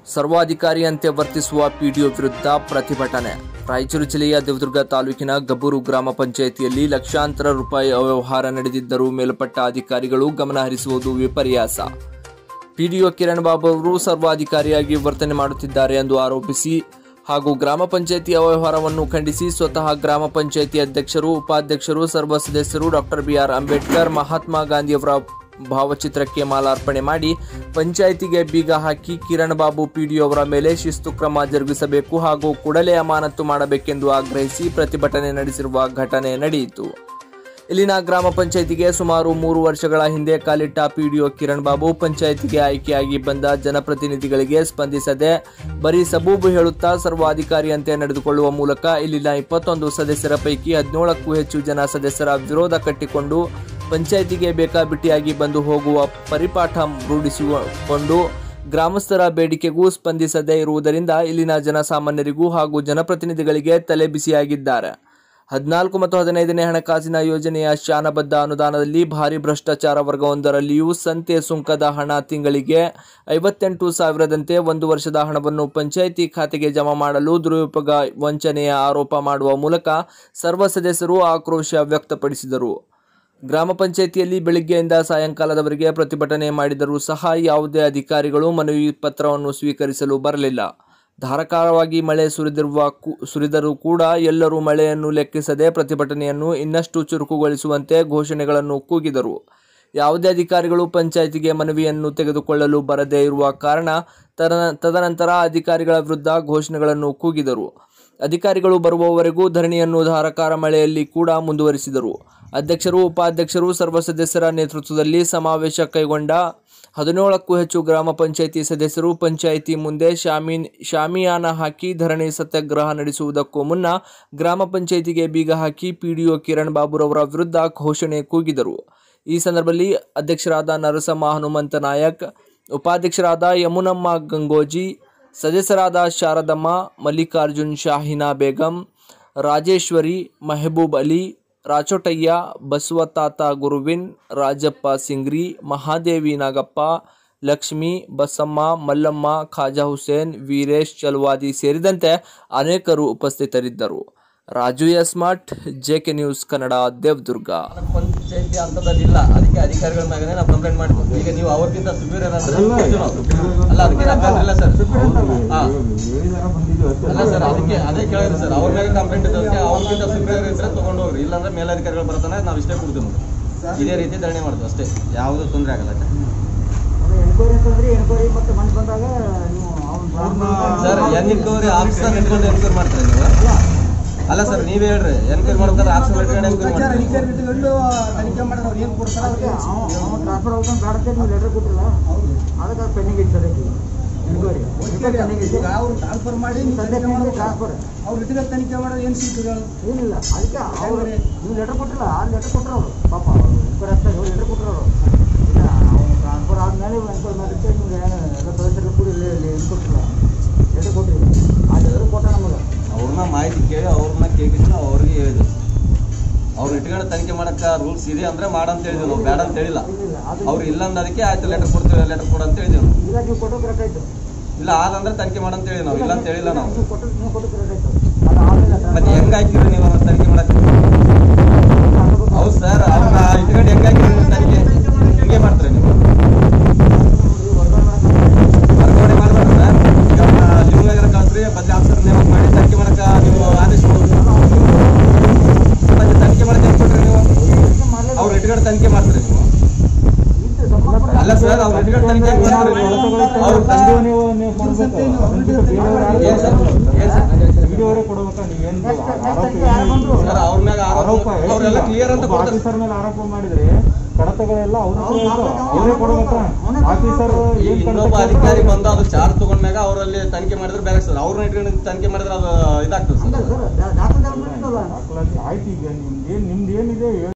ಸರ್ವಾಧಿಕಾರಿಯಂತೆ ವರ್ತಿಸುವ ಪಿಡಿಒ ವಿರುದ್ಧ ಪ್ರತಿಭಟನೆ ರಾಯಚೂರು ಜಿಲ್ಲೆಯ ದೇವದುರ್ಗ ತಾಲೂಕಿನ ಗಬ್ಬೂರು ಗ್ರಾಮ ಪಂಚಾಯಿತಿಯಲ್ಲಿ ಲಕ್ಷಾಂತರ ರೂಪಾಯಿ ಅವ್ಯವಹಾರ ನಡೆದಿದ್ದರೂ ಮೇಲ್ಪಟ್ಟ ಅಧಿಕಾರಿಗಳು ಗಮನ ಹರಿಸುವುದು ವಿಪರ್ಯಾಸ ಪಿಡಿಒ ಕಿರಣ್ ಬಾಬು ಅವರು ಸರ್ವಾಧಿಕಾರಿಯಾಗಿ ವರ್ತನೆ ಮಾಡುತ್ತಿದ್ದಾರೆ ಎಂದು ಆರೋಪಿಸಿ ಹಾಗೂ ಗ್ರಾಮ ಪಂಚಾಯಿತಿ ಅವ್ಯವಹಾರವನ್ನು ಖಂಡಿಸಿ ಸ್ವತಃ ಗ್ರಾಮ ಪಂಚಾಯಿತಿ ಅಧ್ಯಕ್ಷರು ಉಪಾಧ್ಯಕ್ಷರು ಸರ್ವ ಸದಸ್ಯರು ಡಾಕ್ಟರ್ ಬಿಆರ್ ಅಂಬೇಡ್ಕರ್ ಮಹಾತ್ಮ ಗಾಂಧಿಯವರ ಭಾವಚಿತ್ರಕ್ಕೆ ಮಾಲಾರ್ಪಣೆ ಮಾಡಿ ಪಂಚಾಯಿತಿಗೆ ಬೀಗ ಹಾಕಿ ಕಿರಣ್ ಬಾಬು ಪಿಡಿಒ ಅವರ ಮೇಲೆ ಶಿಸ್ತು ಕ್ರಮ ಜರುಗಿಸಬೇಕು ಹಾಗೂ ಕೂಡಲೇ ಅಮಾನತು ಮಾಡಬೇಕೆಂದು ಆಗ್ರಹಿಸಿ ಪ್ರತಿಭಟನೆ ನಡೆಸಿರುವ ಘಟನೆ ನಡೆಯಿತು ಇಲ್ಲಿನ ಗ್ರಾಮ ಪಂಚಾಯಿತಿಗೆ ಸುಮಾರು ಮೂರು ವರ್ಷಗಳ ಹಿಂದೆ ಕಾಲಿಟ್ಟ ಪಿಡಿಒ ಕಿರಣ್ ಬಾಬು ಪಂಚಾಯಿತಿಗೆ ಆಯ್ಕೆಯಾಗಿ ಬಂದ ಜನಪ್ರತಿನಿಧಿಗಳಿಗೆ ಸ್ಪಂದಿಸದೆ ಬರೀ ಸಬೂಬು ಹೇಳುತ್ತಾ ಸರ್ವಾಧಿಕಾರಿಯಂತೆ ನಡೆದುಕೊಳ್ಳುವ ಮೂಲಕ ಇಲ್ಲಿನ ಇಪ್ಪತ್ತೊಂದು ಸದಸ್ಯರ ಪೈಕಿ ಹದಿನೇಳಕ್ಕೂ ಹೆಚ್ಚು ಜನ ಸದಸ್ಯರ ವಿರೋಧ ಕಟ್ಟಿಕೊಂಡು ಪಂಚಾಯಿತಿಗೆ ಬೇಕಾಬಿಟ್ಟಿಯಾಗಿ ಬಂದು ಹೋಗುವ ಪರಿಪಾಠ ರೂಢಿಸಿಕೊಂಡು ಗ್ರಾಮಸ್ಥರ ಬೇಡಿಕೆಗೂ ಸ್ಪಂದಿಸದೇ ಇರುವುದರಿಂದ ಇಲ್ಲಿನ ಜನಸಾಮಾನ್ಯರಿಗೂ ಹಾಗೂ ಜನಪ್ರತಿನಿಧಿಗಳಿಗೆ ತಲೆಬಿಸಿಯಾಗಿದ್ದಾರೆ ಹದಿನಾಲ್ಕು ಮತ್ತು ಹದಿನೈದನೇ ಹಣಕಾಸಿನ ಯೋಜನೆಯ ಶಾನಬದ್ಧ ಅನುದಾನದಲ್ಲಿ ಭಾರಿ ಭ್ರಷ್ಟಾಚಾರ ವರ್ಗವೊಂದರಲ್ಲಿಯೂ ಸಂತೆ ಸುಂಕದ ಹಣ ತಿಂಗಳಿಗೆ ಐವತ್ತೆಂಟು ಸಾವಿರದಂತೆ ಒಂದು ವರ್ಷದ ಹಣವನ್ನು ಪಂಚಾಯಿತಿ ಖಾತೆಗೆ ಜಮಾ ಮಾಡಲು ದುರುಪಯೋಗ ವಂಚನೆಯ ಆರೋಪ ಮಾಡುವ ಮೂಲಕ ಸರ್ವ ಸದಸ್ಯರು ಆಕ್ರೋಶ ವ್ಯಕ್ತಪಡಿಸಿದರು ಗ್ರಾಮ ಪಂಚಾಯಿತಿಯಲ್ಲಿ ಬೆಳಿಗ್ಗೆಯಿಂದ ಸಾಯಂಕಾಲದವರೆಗೆ ಪ್ರತಿಭಟನೆ ಮಾಡಿದರೂ ಸಹ ಯಾವುದೇ ಅಧಿಕಾರಿಗಳು ಮನವಿ ಪತ್ರವನ್ನು ಸ್ವೀಕರಿಸಲು ಬರಲಿಲ್ಲ ಧಾರಾಕಾರವಾಗಿ ಮಳೆ ಸುರಿದಿರುವ ಕು- ಸುರಿದರೂ ಕೂಡ ಎಲ್ಲರೂ ಮಳೆಯನ್ನು ಲೆಕ್ಕಿಸದೆ ಪ್ರತಿಭಟನೆಯನ್ನು ಇನ್ನಷ್ಟು ಚುರುಕುಗೊಳಿಸುವಂತೆ ಘೋಷಣೆಗಳನ್ನು ಕೂಗಿದರು ಯಾವುದೇ ಅಧಿಕಾರಿಗಳು ಪಂಚಾಯಿತಿಗೆ ಮನವಿಯನ್ನು ತೆಗೆದುಕೊಳ್ಳಲು ಬರದೇ ಇರುವ ಕಾರಣ ತದ- ತದನಂತರ ಅಧಿಕಾರಿಗಳ ವಿರುದ್ಧ ಘೋಷಣೆಗಳನ್ನು ಕೂಗಿದರು ಅಧಿಕಾರಿಗಳು ಬರುವವರೆಗೂ ಧರಣಿಯನ್ನು ಧಾರಾಕಾರ ಮಳೆಯಲ್ಲಿ ಕೂಡ ಮುಂದುವರಿಸಿದರು ಅಧ್ಯಕ್ಷರು ಉಪಾಧ್ಯಕ್ಷರು ಸರ್ವ ಸದಸ್ಯರ ನೇತೃತ್ವದಲ್ಲಿ ಸಮಾವೇಶ ಕೈಗೊಂಡ ಹದಿನೇಳಕ್ಕೂ ಹೆಚ್ಚು ಗ್ರಾಮ ಪಂಚಾಯಿತಿ ಸದಸ್ಯರು ಪಂಚಾಯಿತಿ ಮುಂದೆ ಶಾಮೀನ್ ಶಾಮಿಯಾನ ಹಾಕಿ ಧರಣಿ ಸತ್ಯಾಗ್ರಹ ನಡೆಸುವುದಕ್ಕೂ ಮುನ್ನ ಗ್ರಾಮ ಪಂಚಾಯಿತಿಗೆ ಬೀಗ ಹಾಕಿ ಪಿಡಿಒ ಕಿರಣ್ ಬಾಬುರವರ ವಿರುದ್ಧ ಘೋಷಣೆ ಕೂಗಿದರು ಈ ಸಂದರ್ಭದಲ್ಲಿ ಅಧ್ಯಕ್ಷರಾದ ನರಸಮ್ಮ ಹನುಮಂತ ನಾಯಕ್ ಉಪಾಧ್ಯಕ್ಷರಾದ ಯಮುನಮ್ಮ ಗಂಗೋಜಿ ಸದಸ್ಯರಾದ ಶಾರದಮ್ಮ ಮಲ್ಲಿಕಾರ್ಜುನ್ ಶಾಹಿನಾ ಬೇಗಂ ರಾಜೇಶ್ವರಿ ಮೆಹಬೂಬ್ ಅಲಿ ರಾಚೋಟಯ್ಯ ಬಸವತಾತ ಗುರುವಿನ್ ರಾಜಪ್ಪ ಸಿಂಗ್ರಿ ಮಹಾದೇವಿ ನಾಗಪ್ಪ ಲಕ್ಷ್ಮಿ ಬಸಮ್ಮ ಮಲ್ಲಮ್ಮ ಖಾಜಾ ಹುಸೇನ್ ವೀರೇಶ್ ಚಲವಾದಿ ಸೇರಿದಂತೆ ಅನೇಕರು ಉಪಸ್ಥಿತರಿದ್ದರು Raju S Math JK news Kannada Devadurga ಪಂಚಾಯತಿ ಹಂತದಲ್ಲಿ ಇಲ್ಲ ಅದಕ್ಕೆ ಅಧಿಕಾರಿಗಳ ಮ್ಯಾಗನೇ ನಾವು ಕಂಪ್ಲೇಂಟ್ ಮಾಡ್ಬೋದು ಈಗ ನೀವು ಅವ್ರಿಗಿಂತ ಸುಪೀರಿಯರ್ ಅಂದ್ರೆ ಗೊತ್ತು ನಾವು. ಅಲ್ಲ ಅದಕ್ಕೆ ಇಲ್ಲ ಸರ್ ಹಾ ಅಲ್ಲ ಸರ್ ಅದಕ್ಕೆ ಅದೇ ಕೇಳಿದ್ರಿ ಸರ್ ಅವ್ರ ಮ್ಯಾಗ ಕಂಪ್ಲೇಂಟ್ ಇದ್ದಕ್ಕೆ ಅವ್ರಿಗಿಂತ ಸುಪೀರಿಯರ್ ಇದ್ರೆ ತಗೊಂಡು ಹೋಗ್ರಿ ಇಲ್ಲಾಂದ್ರೆ ಮೇಲಧಿಕಾರಿಗಳು ಬರ್ತಾನೆ ನಾವು ಇಷ್ಟೇ ಕೊಡ್ತೀವಿ ನೋಡಿ ಇದೇ ರೀತಿ ಧರಣಿ ಮಾಡ್ತೀವಿ ಅಷ್ಟೇ ಯಾವುದೂ ತೊಂದರೆ ಆಗಲ್ಲ ಎನ್ಕ್ವೈರಿ ಅಂತಂದ್ರೆ ಎನ್ಕ್ವೈರಿ ಮತ್ತೆ ಮನೆ ಬಂದಾಗ ನೀವು ಅವ್ನ ಸರ್ ಎನ್ಕ್ವೈರಿ ಆಫೀಸರ್ ನಿಂತ್ಕೊಂಡು ಎನ್ಕ್ವೈರಿ ಮಾಡ್ತಾರೆ ನೀವು ಅಲ್ಲ ಸರ್ ನೀವೇ ಹೇಳ್ರಿ ಎನ್ಕ್ವೈರಿ ಮಾಡ್ಬೇಕಾದ್ರೆ ಆಫೀಸರ್ ಇಟ್ಕೊಂಡು ಎನ್ಕ್ವೈರಿ ಮಾಡ್ತೀವಿ ತನಿಖೆ ಮಾಡಿದ್ರೆ ಅವ್ರು ಏನು ಕೊಡ್ತಾರೆ ಅದಕ್ಕೆ ಅವ್ನು ಟ್ರಾನ್ಸ್ಫರ್ ಆಗ್ತಾನೆ ಬೇಡ ಅಂತ ನೀವು ಲೆಟರ್ ಕೊಟ್ಟಿಲ್ಲ ಅದಕ್ಕೆ ಪೆಂಡಿಂಗ್ ಇತ್ತು ಅದಕ್ಕೆ ಎನ್ಕ್ವೈರಿ ಪೆಂಡಿಂಗ್ ಇತ್ತು ಅವ್ರು ಟ್ರಾನ್ಸ್ಫರ್ ಮಾಡಿ ನೀವು ಸದ್ಯ ತನಿಖೆ ಮಾಡೋದು ಟ್ರಾನ್ಸ್ಫರ್ ಅವ್ರು ಇಟ್ಟಿಗೆ ತನಿಖೆ ಮಾಡೋದು ಏನು ಸಿಗ್ತದೆ ಹೇಳು? ಏನಿಲ್ಲ ಅದಕ್ಕೆ ಅವ್ರು ನೀವು ಲೆಟರ್ ಕೊಟ್ಟಿಲ್ಲ ಆ ಲೆಟರ್ ಕೊಟ್ಟರು ಅವರು ಪಾಪ ಎನ್ಕ್ವೈರಿ ಆಗ್ತಾರೆ ಅವ್ರು ಲೆಟರ್ ಕೊಟ್ಟರು ಅವರು ಇಲ್ಲ ಅವ್ನು ಟ್ರಾನ್ಸ್ಫರ್ ಆದಮೇಲೆ ಎನ್ಕ್ವೈರಿ ಮಾಡಿದ್ರೆ ನಿಮ್ಗೆ ಏನು ಎಲ್ಲ ಸದಸ್ಯರು ಕೂಡ ಇಲ್ಲಿ ಇಲ್ಲಿ ಇದು ಕೊಟ್ಟಿಲ್ಲ ಲೆಟರ್ ಕೊಟ್ಟಿರಿ ಆ ಲೆಟರ್ ಕೊಟ್ಟ ನಮಗೆ ಅವ್ರನ್ನ ಮಾಹಿತಿ ಕೇಳಿ ಅವ್ರನ್ನ ಕೇಳಿದ್ರೆ ಅವ್ರಿಗೆ ಹೇಳಿದ್ರು ಅವ್ರು ಇಟ್ಕೊಂಡು ತನಿಖೆ ಮಾಡಕ್ಕ ರೂಲ್ಸ್ ಇದೆ ಅಂದ್ರೆ ಮಾಡಂತ ಹೇಳಿದ್ವಿ ನಾವು ಬೇಡ ಅಂತ ಹೇಳಿಲ್ಲ ಇಲ್ಲ ಅದು ಅವ್ರು ಇಲ್ಲ ಅಂದದಕ್ಕೆ ಆಯ್ತು ಲೆಟರ್ ಕೊಡ್ತೀವಿ ಲೆಟರ್ ಕೊಡು ಅಂತ ಹೇಳಿದ್ವಿ ನಾವು ಈಗ ನೀವು ಕೊಟ್ಟು ಕರೆಕ್ಟ್ ಆಯ್ತು ಇಲ್ಲ ಆದಂದ್ರೆ ತನಿಖೆ ಮಾಡಂತ ಹೇಳಿ ನಾವು ಇಲ್ಲ ಅಂತ ಹೇಳಿಲ್ಲ ನಾವು ನೀವು ಕೊಟ್ಟು ನೀವು ಕೊಟ್ಟು ಕರೆಕ್ಟ್ ಆಯ್ತು ಅದು ಆಮೇಲೆ ಮತ್ತೆ ಹೆಂಗ್ ಹಾಕಿರಿ ನೀವು ಅವ್ರನ್ನ ತನಿಖೆ ಮಾಡಕ್ಕೆ ಹೌದು ಸರ್ ಅವ್ರನ್ನ ಇಟ್ಕೊಂಡು ಹೆಂಗ್ ಹಾಕಿರಿ ನೀವು ತನಿಖೆ ಹಿಂಗೆ ಮಾಡ್ತೀರಿ ನೀವು ವರ್ಗಾವಣೆ ಮಾಡ್ಬೇಡ್ರಿ ಸರ್ ಈಗ ಅವ್ರನ್ನ ಲಿಂಗನಗರ ಕಳ್ಸ್ರಿ ಬದಲಿ ಆಫೀಸರ್ ನೇಮಕ ಮಾಡಿ ತನಿಖೆ ಮಾಡಕ್ಕ ನೀವು ಆದೇಶ ಮಾಡ್ಬೇಕು ಮತ್ತೆ ತನಿಖೆ ಮಾಡಕ್ಕೆ ಹೆಂಗ್ ಕೊಟ್ರಿ ನೀವು ಅವ್ರು ಇಟ್ಕೊಂಡು ತನಿಖೆ ಮಾಡ್ತೀರಿ ನೀವು ಅಲ್ಲ ಸರ್ ಅವ್ರು ಇಟ್ಕೊಂಡು ತನಿಖೆ ಹೆಂಗ್ ಮಾಡ್ತೀರಿ ನೀವು ಅವ್ರು ಏನ್ ಸರ್ ಏನ್ ಸರ್ ಸರ್ ಅವ್ರ ಮ್ಯಾಗ ಆರೋಪ ಅವ್ರೆಲ್ಲ ಕ್ಲಿಯರ್ ಅಂತ ಕೊಡ್ತಾರೆ ಆಫೀಸರ್ ಮೇಲೆ ಆರೋಪ ಮಾಡಿದ್ರೆ ಕಡತಗಳೆಲ್ಲ ಅವ್ರು ಅವರೇ ಕೊಡ್ಬೇಕಾ ಆಫೀಸರ್ ಈಗ ಇನ್ನೊಬ್ಬ ಅಧಿಕಾರಿ ಬಂದು ಅದು ಚಾರ್ಜ್ ತಗೊಂಡ್ಮ್ಯಾಗ ಅವರಲ್ಲಿ ತನಿಖೆ ಮಾಡಿದ್ರೆ ಬೇರೆ ಸರ್ ಅವ್ರನ್ನ ಇಟ್ಕೊಂಡು ತನಿಖೆ ಮಾಡಿದ್ರೆ ಅದು ಇದಾಗ್ತದೆ ಸರ್ ಡಾಕ್ಟರ್ ಆಯ್ತು ಈಗ ನಿಮ್ದು ಏನ್ ನಿಮ್ದು ಏನಿದೆ